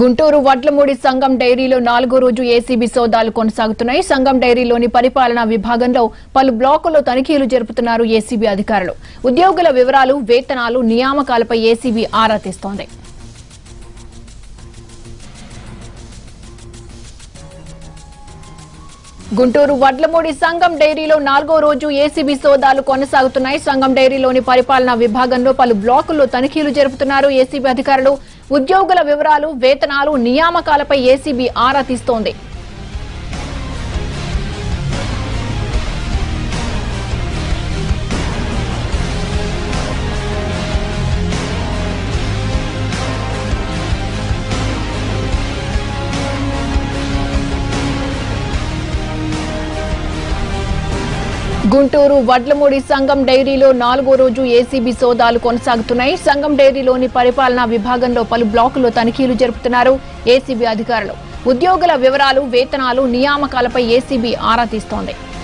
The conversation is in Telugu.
గుంటూరు వడ్లమూడి సంఘం డైరీలో నాలుగో రోజు ఏసీబీ సోదాలు కొనసాగుతున్నాయి సంఘం డైరీలోని పరిపాలనా విభాగంలో పలు బ్లాకుల్లో తనిఖీలు జరుపుతున్నారు ఏసీబీ అధికారులు ఉద్యోగుల వివరాలు వేతనాలు నియామకాలపై ఏసీబీ ఆరా తీస్తోంది గుంటూరు వడ్లమూడి సంఘం డైరీలో నాలుగో రోజు ఏసీబీ సోదాలు కొనసాగుతున్నాయి సంఘం డైరీలోని పరిపాలనా విభాగంలో పలు బ్లాకుల్లో తనిఖీలు జరుపుతున్నారు ఏసీబీ అధికారులు ఉద్యోగుల వివరాలు వేతనాలు నియామకాలపై ఏసీబీ ఆరా తీస్తోంది గుంటూరు వడ్లమూడి సంఘం డైరీలో నాలుగో రోజు ఏసీబీ సోదాలు కొనసాగుతున్నాయి సంఘం డైరీలోని పరిపాలనా విభాగంలో పలు బ్లాకుల్లో తనిఖీలు జరుపుతున్నారు ఏసీబీ అధికారులు ఉద్యోగుల వివరాలు వేతనాలు నియామకాలపై ఏసీబీ ఆరా తీస్తోంది